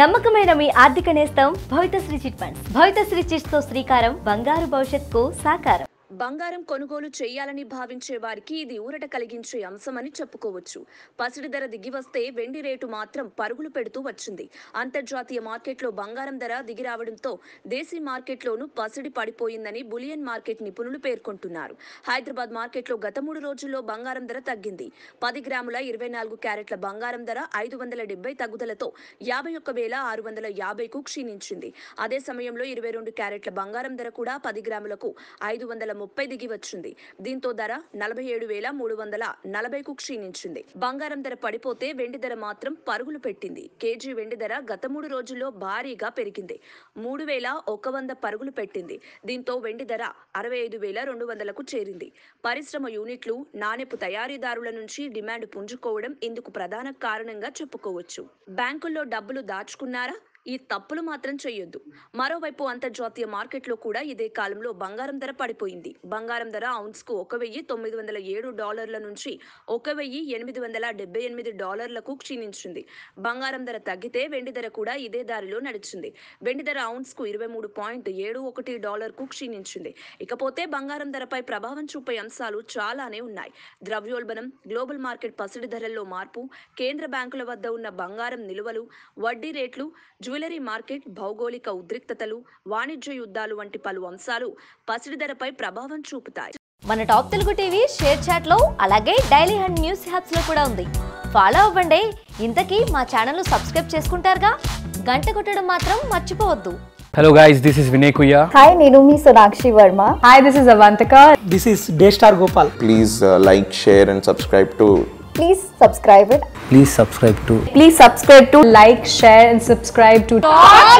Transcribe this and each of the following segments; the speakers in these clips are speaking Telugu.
నమ్మకమైన మీ ఆర్థిక నేస్తం Bhavithasri chit funds Bhavithasri chits తో శ్రీకారం బంగారు భవిష్యత్తుకు సాకారం బంగారం కొనుగోలు చేయాలని భావించే వారికి ఇది ఊరట కలిగించే అంశమని చెప్పుకోవచ్చు పసిడి ధర దిగి వస్తే వెండి రేటు మాత్రం పరుగులు పెడుతూ వచ్చింది అంతర్జాతీయ మార్కెట్లో బంగారం ధర దిగి రావడంతో దేశీ మార్కెట్లోనూ పసిడి పడిపోయిందని బులియన్ మార్కెట్ నిపుణులు పేర్కొంటున్నారు హైదరాబాద్ మార్కెట్లో గత మూడు రోజుల్లో బంగారం ధర తగ్గింది పది గ్రాముల ఇరవై నాలుగు క్యారెట్ల బంగారం ధర ఐదు వందల డెబ్బై తగ్గుదలతో యాభై ఒక్క వేల ఆరు వందల యాభైకు క్షీణించింది అదే సమయంలో ఇరవై రెండు క్యారెట్ల బంగారం ధర కూడా పది గ్రాములకు ఐదు వందల ముప్పై దిగి వచ్చింది దీంతో ధర నలభై ఏడు వేల మూడు వందల నలభైకు క్షీణించింది బంగారం ధర పడిపోతే వెండి ధర మాత్రం పరుగులు పెట్టింది కేజీ వెండి ధర గత మూడు రోజుల్లో భారీగా పెరిగింది మూడు వేల ఒక వంద పరుగులు పెట్టింది దీంతో వెండి ధర అరవై ఐదు వేల రెండు వందలకు చేరింది పరిశ్రమ యూనిట్లు నాణెపు తయారీదారుల నుంచి డిమాండ్ పుంజుకోవడం ఇందుకు ప్రధాన కారణంగా చెప్పుకోవచ్చు బ్యాంకుల్లో డబ్బులు దాచుకున్నారా ఈ తప్పులు మాత్రం చేయొద్దు మరోవైపు అంతర్జాతీయ మార్కెట్లో కూడా ఇదే కాలంలో బంగారం ధర పడిపోయింది బంగారం ధర ఔన్స్ కు ఒక వెయ్యి తొమ్మిది వందల ఏడు డాలర్ల నుంచి ఒక వెయ్యి ఎనిమిది వందల డెబ్బై ఎనిమిది డాలర్లకు క్షీణించింది బంగారం ధర తగ్గితే వెండి ధర కూడా ఇదే దారిలో నడిచింది వెండి ధర ఔన్స్ కు ఇరవై మూడు పాయింట్ ఏడు ఒకటి డాలర్ కు క్షీణించింది ఇకపోతే బంగారం ధరపై ప్రభావం చూపే అంశాలు చాలానే ఉన్నాయి ద్రవ్యోల్బణం గ్లోబల్ మార్కెట్ పసిడి ధరల్లో మార్పు కేంద్ర బ్యాంకుల వద్ద ఉన్న బంగారం నిలువలు వడ్డీ రేట్లు జ్యువెలరీ మార్కెట్ భౌగోళిక ఉద్రిక్తతలు వాణిజ్య యుద్ధాలు వంటి పలు అంశాలు పసిడి ధరపై ప్రభావం చూపుతాయి మన Top Telugu TV share chat లో అలాగే డైలీ హండ్ న్యూస్ హ్యాప్స్ లో కూడా ఉంది ఫాలో అవ్వండి ఇంతకీ మా ఛానల్ సబ్స్క్రైబ్ చేసుకుంటారుగా గంట కొట్టడం మాత్రం మర్చిపోవద్దు Hello guys, this is Vinay Kuya. Hi నేను మీ Sonakshi Varma Hi, this is Avantika. This is Daystar Gopal. please uh, like, share, and subscribe to please subscribe it Please subscribe to Please subscribe to like, share, and subscribe to Top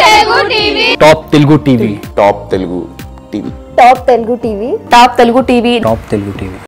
Telugu TV. Top Telugu TV. Top Telugu TV Top Telugu TV. Top Telugu TV.